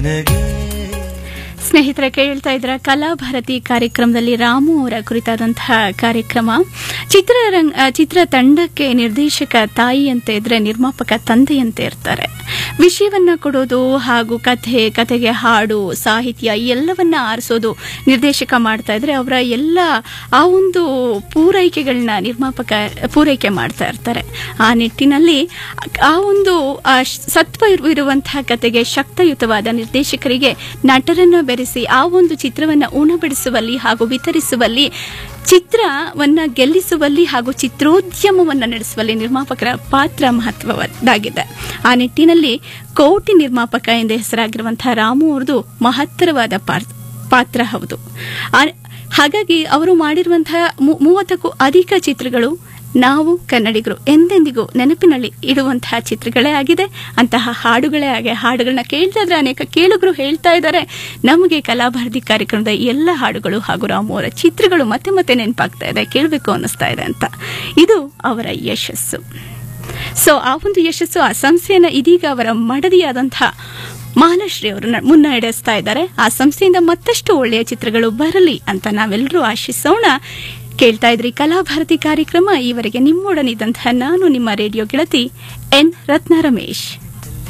ಸ್ನೇಹಿತರೆ ಕೇಳ್ತಾ ಇದ್ರ ಕಲಾಭಾರತಿ ಕಾರ್ಯಕ್ರಮದಲ್ಲಿ ರಾಮು ಅವರ ಕುರಿತಾದಂತಹ ಕಾರ್ಯಕ್ರಮ ಚಿತ್ರರಂಗ ಆ, ಚಿತ್ರತಂಡಕ್ಕೆ ನಿರ್ದೇಶಕ ತಾಯಿಯಂತೆ ಇದ್ರೆ ನಿರ್ಮಾಪಕ ತಂದೆಯಂತೆ ಇರ್ತಾರೆ ವಿಷಯವನ್ನ ಕೊಡೋದು ಹಾಗೂ ಕಥೆ ಕಥೆಗೆ ಹಾಡು ಸಾಹಿತ್ಯ ಈ ಎಲ್ಲವನ್ನ ಆರಿಸೋದು ನಿರ್ದೇಶಕ ಮಾಡ್ತಾ ಇದ್ರೆ ಅವರ ಎಲ್ಲ ಆ ಒಂದು ಪೂರೈಕೆಗಳನ್ನ ನಿರ್ಮಾಪಕ ಪೂರೈಕೆ ಮಾಡ್ತಾ ಇರ್ತಾರೆ ಆ ನಿಟ್ಟಿನಲ್ಲಿ ಆ ಒಂದು ಆ ಶ- ಸತ್ವ ಇರು- ಇರುವಂತಹ ಕಥೆಗೆ ಶಕ್ತಯುತವಾದ ನಿರ್ದೇಶಕರಿಗೆ ನಟರನ್ನ ಬೆರೆಸಿ ಆ ಒಂದು ಚಿತ್ರವನ್ನ ಉಣಬಡಿಸುವಲ್ಲಿ ಹಾಗೂ ವಿತರಿಸುವಲ್ಲಿ ಚಿತ್ರವನ್ನ ಗೆಲ್ಲಿಸುವಲ್ಲಿ ಹಾಗೂ ಚಿತ್ರೋದ್ಯಮವನ್ನ ನಡೆಸುವಲ್ಲಿ ನಿರ್ಮಾಪಕರ ಪಾತ್ರ ಮಹತ್ವದ್ದಾಗಿದೆ ಆ ನಿಟ್ಟಿನಲ್ಲಿ ಕೋಟಿ ನಿರ್ಮಾಪಕ ಎಂದೇ ಹೆಸರಾಗಿರುವಂತಹ ರಾಮು ಅವ್ರದ್ದು ಮಹತ್ತರವಾದ ಪಾರ್- ಪಾತ್ರ ಹೌದು ಆ- ಹಾಗಾಗಿ ಅವರು ಮಾಡಿರುವಂತಹ ಮೂ- ಮೂವತ್ತಕ್ಕೂ ಅಧಿಕ ಚಿತ್ರಗಳು ನಾವು ಕನ್ನಡಿಗರು ಎಂದೆಂದಿಗೂ ನೆನಪಿನಲ್ಲಿ ಇಡುವಂತಹ ಚಿತ್ರಗಳೇ ಆಗಿದೆ ಅಂತಹ ಹಾಡುಗಳೇ ಆಗಿ ಹಾಡುಗಳನ್ನ ಕೇಳ್ತಾ ಇದ್ರೆ ಅನೇಕ ಕೇಳುಗರು ಹೇಳ್ತಾ ಇದ್ದಾರೆ ನಮಗೆ ಕಲಾಭಾರತಿ ಕಾರ್ಯಕ್ರಮದ ಎಲ್ಲ ಹಾಡುಗಳು ಹಾಗೂ ರಾಮು ಅವರ ಚಿತ್ರಗಳು ಮತ್ತೆ ಮತ್ತೆ ನೆನಪಾಗ್ತಾ ಇದೆ ಕೇಳಬೇಕು ಅನ್ನಿಸ್ತಾ ಇದೆ ಅಂತ ಇದು ಅವರ ಯಶಸ್ಸು ಸೊ ಆ ಒಂದು ಯಶಸ್ಸು ಆ ಸಂಸ್ಥೆಯನ್ನ ಇದೀಗ ಅವರ ಮಡದಿಯಾದಂತಹ ಮಹಾಲಶ್ರೀ ಅವರು ನ- ಮುನ್ನಡೆಸ್ತಾ ಇದ್ದಾರೆ ಆ ಸಂಸ್ಥೆಯಿಂದ ಮತ್ತಷ್ಟು ಒಳ್ಳೆಯ ಚಿತ್ರಗಳು ಬರಲಿ ಅಂತ ನಾವೆಲ್ಲರೂ ಆಶಿಸೋಣ ಕೇಳ್ತಾ ಇದ್ರಿ ಕಲಾಭಾರತಿ ಕಾರ್ಯಕ್ರಮ ಈವರೆಗೆ ನಿಮ್ಮೊಡನಿದ್ದಂತಹ ನಾನು ನಿಮ್ಮ ರೇಡಿಯೋ ಗೆಳತಿ ಎನ್ ರತ್ನ ರಮೇಶ್